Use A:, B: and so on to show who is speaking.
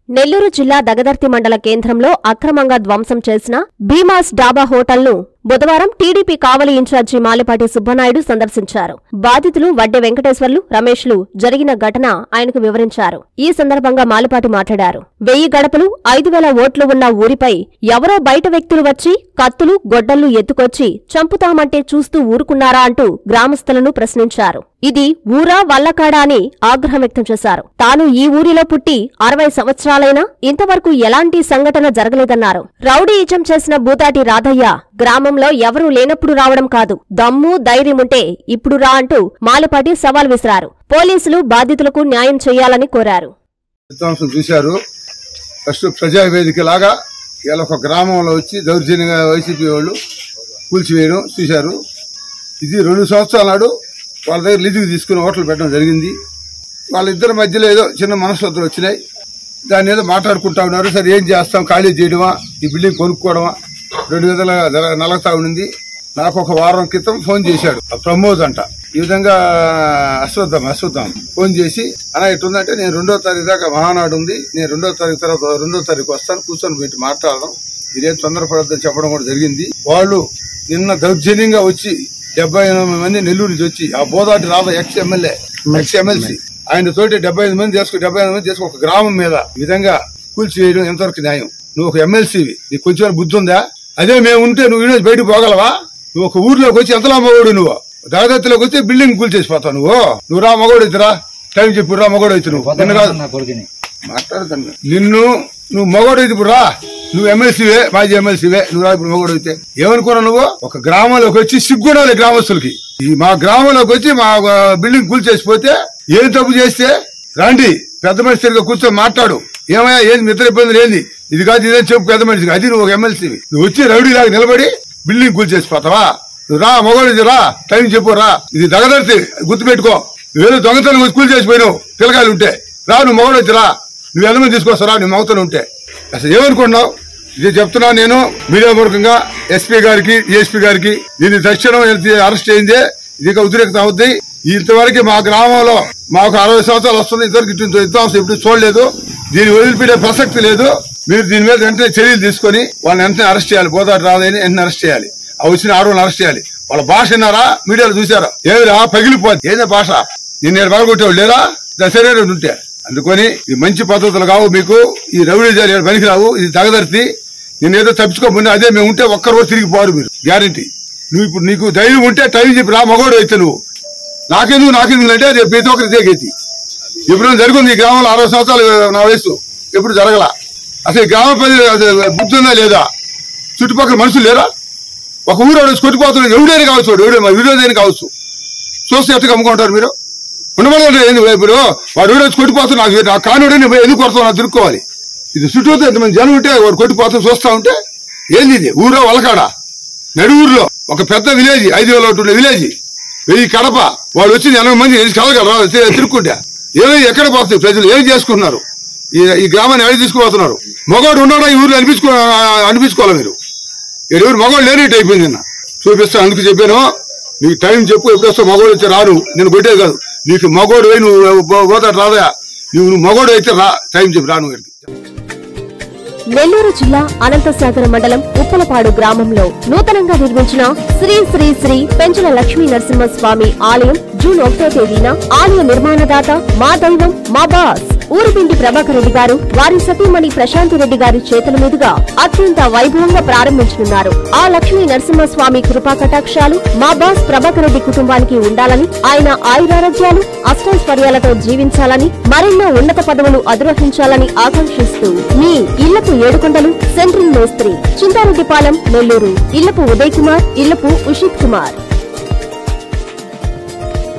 A: నెల్లూరు జిల్లా దగదర్తి మండల కేంద్రంలో అక్రమంగా ధ్వంసం చేసిన భీమాస్ డాబా హోటల్ను బుధవారం టీడీపీ కావలి ఇన్ఛార్జి మాలిపాటి సుబ్బనాయుడు సందర్శించారు బాధితులు వడ్డె వెంకటేశ్వర్లు రమేష్లు జరిగిన ఘటన ఆయనకు వివరించారు ఈ సందర్భంగా మాలిపాటి మాట్లాడారు వెయ్యి గడపలు ఐదు వేల ఓట్లు ఉన్న ఊరిపై ఎవరో బయట వ్యక్తులు వచ్చి కత్తులు గొడ్డళ్లు ఎత్తుకొచ్చి చంపుతామంటే చూస్తూ ఊరుకున్నారా అంటూ గ్రామస్తులను ప్రశ్నించారు ఇది ఊరా వల్లకాడా అని ఆగ్రహం వ్యక్తం చేశారు తాను ఈ ఊరిలో పుట్టి అరవై సంవత్సరాలైనా ఇంతవరకు ఎలాంటి సంఘటన జరగలేదన్నారు రౌడీయిజం చేసిన బూతాటి రాధయ్య గ్రామంలో ఎవరూ లేనప్పుడు రావడం కాదు దమ్ము ధైర్యముంటే ఇప్పుడు రా అంటూ మాలపాటి సవాల్ విసిరారు పోలీసులు బాధితులకు న్యాయం చేయాలని కోరారు
B: విద్వాంసం చూశారు ఫస్ట్ ప్రజావేదిక లాగా ఇలా ఒక గ్రామంలో వచ్చి దౌర్జన్యంగా వైసీపీ వాళ్ళు కూల్చివేయడం చూశారు ఇది రెండు సంవత్సరాల నాడు వాళ్ళ దగ్గర లీజుకు తీసుకుని ఓట్లు పెట్టడం జరిగింది వాళ్ళిద్దరి మధ్యలో ఏదో చిన్న మనస్పత్తులు వచ్చినాయి దాన్ని ఏదో మాట్లాడుకుంటా ఉన్నారు సరే ఏం చేస్తాం ఖాళీ చేయడమా ఈ బిల్డింగ్ కొనుక్కోవడమా రెండు విధాలుగా జర- నలగతా ఉండింది నాకు ఒక వారం క్రితం ఫోన్ చేశాడు ఆ ప్రమోద్ అంట ఈ విధంగా అశ్వత్థం అశ్వత్థం ఫోన్ చేసి అలా ఎట్టుందంటే నేను రెండో తారీఖు దాకా మహానాడు ఉంది నేను రెండో తారీఖు తర్వాత రెండో తారీఖు వస్తాను కూర్చొని పెట్టి మాట్లాడదాం ఇదేం తొందరపడద్దని చెప్పడం కూడా జరిగింది వాళ్ళు నిన్న దౌర్జన్యంగా వచ్చి డెబ్బై ఎనిమిది మంది నెల్లూరు నుంచి వచ్చి ఆ Bodati Radha ex MLA ex MLC ఆయన తోటి డెబ్బై ఐదు మంది చేసుకుని డెబ్బై ఐదు మంది చేసుకుని ఒక గ్రామం మీద ఈ విధంగా కూల్చివేయడం ఎంతవరకు న్యాయం నువ్వు ఒక ఎమ్మెల్సీవి నీకు కొంచెం బుద్ధి ఉందా అదే మేము ఉంటే నువ్వు ఈరోజు బయటకు పోగలవా నువ్వు ఒక ఊర్లోకి వచ్చి ఎంతలా మగోడు నువ్వు దాదాపులోకి వచ్చి బిల్డింగ్ కూల్చేసిపోతావు నువ్వు నువ్వు రా మగోడు అవుతురా టైం చెప్పు రా మగోడు అవుతు నువ్వు నిన్ను కాదు
C: నా కొడుకుని
B: మాట్లాడతాను నిన్ను నువ్వు మగోడు అయితే ఇప్పుడు రా నువ్వు ఎమ్మెల్సీవే మాజీ ఎమ్మెల్సీవే నువ్వు రా ఇప్పుడు మగోడు అయితే ఏమనుకున్నావు నువ్వు ఒక గ్రామంలోకి వచ్చి సిగ్గుండాలి గ్రామస్తులకి ఈ మా గ్రామంలోకి వచ్చి మా ఆ, బిల్డింగ్ కూల్చేసిపోతే ఏం తప్పు చేస్తే రండి పెద్ద మనిషి తిరిగి కూర్చొని మాట్లాడు ఏమయ్యా ఏంది మిత్ర ఇబ్బందులు ఏంది ఇది కాదు ఇదేం చెప్పు పెద్ద మనిషికి అది నువ్వు ఒక ఎమ్మెల్సీవి నువ్వు వచ్చి రౌడీలాగా నిలబడి బిల్డింగ్ కూల్చేసిపోతావా నువ్వు రా మగోడు ఇది రా టైం చెప్పు రా ఇది దగదర్తి గుర్తుపెట్టుకో నువ్వేదో దొంగతనం కూల్ చేసిపోయినావు పిల్లకాయలు ఉంటే రా నువ్వు మగోడు వచ్చి రా నువ్వు ఎంతమంది తీసుకొస్తారా నీ మగతను ఉంటే అసలు ఏమనుకుంటున్నావు ఇది చెప్తున్నా నేను మీడియా మూలకంగా ఎస్పీ గారికి డిఎస్పీ గారికి దీన్ని తక్షణం అరెస్ట్ అయిందే ఇది ఇక ఉద్రేకత అవుద్ది ఇంతవరకు మా గ్రామంలో మాకు అరవై సంవత్సరాలు వస్తుంది ఇంతవరకు ఇటు విధ్వంసం ఇప్పుడు చూడలేదు దీన్ని వదిలిపెట్టే ప్రసక్తి లేదు మీరు దీని మీద వెంటనే చర్యలు తీసుకొని వాళ్ళని వెంటనే అరెస్ట్ చేయాలి గోదావరి రాదని వెంటనే అరెస్ట్ చేయాలి ఆ వచ్చిన ఆడవాళ్ళని అరెస్ట్ చేయాలి వాళ్ళ భాష విన్నారా మీడియాలో చూసారా ఏమిరా పగిలిపోద్ది ఏందా భాష నిన్న బాగుకొట్టేవాళ్ళు లేరా దాని సరైన ఉంటే అందుకొని ఈ మంచి పద్ధతులు కావు మీకు ఈ రౌడీ జాలి పనికి రావు ఇది తగదర్తి నేను ఏదో తప్పించుకోకుండా అదే మేము ఉంటే ఒక్క రోజు తిరిగి పోరు మీరు గ్యారంటీ నువ్వు ఇప్పుడు నీకు ధైర్యం ఉంటే టైం చెప్పి రా మగోడు అయితే నువ్వు నాకెందుకు నాకెందుకు అంటే రేపు ప్రతి ఒక్కరి దేగైతి ఎప్పుడైనా జరుగుతుంది ఈ గ్రామంలో అరవై సంవత్సరాలు నా వయసు ఎప్పుడు జరగల అసలు ఈ గ్రామ ప్రజలు అసలు బుద్ధి ఉందా లేదా చుట్టుపక్కల మనుషులు లేరా ఒక ఊరు వచ్చి కొట్టిపోతున్నాడు ఎవడైనా కావచ్చు వాడు ఎవడే విరోధైనా కావచ్చు చూస్తే ఎట్టుకు అమ్ముకుంటారు మీరు ఉండమని ఏంది ఇప్పుడు వాడు ఎవడో వచ్చి కొట్టిపోతున్నా నాకు నాకు కానుడే ఎందుకు కొడతావు నాకు తిరుక్కోవాలి ఇది చుట్టూ ఎంతమంది జనం ఉంటే వాడు కొట్టిపోతాం చూస్తా ఉంటే ఏంది ఇది ఊరో వలకాడ నడు ఊర్లో ఒక పెద్ద విలేజ్ ఐదు వేల ఒకటి ఉండే విలేజ్ వెయ్యి కడప వాళ్ళు వచ్చి ఎనభై మంది కలగలరా తిరుక్కుంటే ఏమో ఎక్కడ పోతుంది ప్రజలు ఏం చేసుకుంటున్నారు ఈ ఈ గ్రామాన్ని ఎవరు తీసుకుపోతున్నారు మగవాడు ఉన్నాడా ఈ ఊర్లో అనిపించుకో అనిపించుకోవాలి మీరు ఎవరు మగవాడు లేనట్టు అయిపోయింది నిన్న చూపిస్తాను అందుకు చెప్పాను నీకు టైం చెప్పు ఎప్పుడు వస్తావు మగవాడు వచ్చి రాను నేను కొట్టేది కాదు నీకు మగవాడు పోయి నువ్వు పో- పోతాడు రాదా నువ్వు నువ్వు మగవాడు అయితే రా టైం చెప్పు రాను ఇక్కడికి
A: నెల్లూరు జిల్లా అనంతసాగర మండలం ఉప్పలపాడు గ్రామంలో నూతనంగా నిర్మించిన శ్రీ శ్రీ శ్రీ పెంచల లక్ష్మీ నరసింహస్వామి ఆలయం జూన్ ఒకటో తేదీన ఆలయ నిర్మాణదాత మా దైవం మా బాస్ ఊరిపిండి ప్రభాకర్ రెడ్డి గారు వారి సతీమణి ప్రశాంతి రెడ్డి గారి చేతుల మీదుగా అత్యంత వైభవంగా ప్రారంభించనున్నారు ఆ లక్ష్మీ నరసింహస్వామి కృపా కటాక్షాలు మా బాస్ ప్రభాకర్ రెడ్డి కుటుంబానికి ఉండాలని ఆయన ఆయురారోగ్యాలు అష్టైశ్వర్యాలతో జీవించాలని మరెన్నో ఉన్నత పదవులు అధిరోహించాలని ఆకాంక్షిస్తూ మీ ఇళ్లపు ఏడుకొండలు సెంట్రల్ మేస్త్రి చింతారెడ్డిపాలెం నెల్లూరు ఇళ్లపు ఉదయ్ కుమార్ ఇళ్లపు ఉషిత్ కుమార్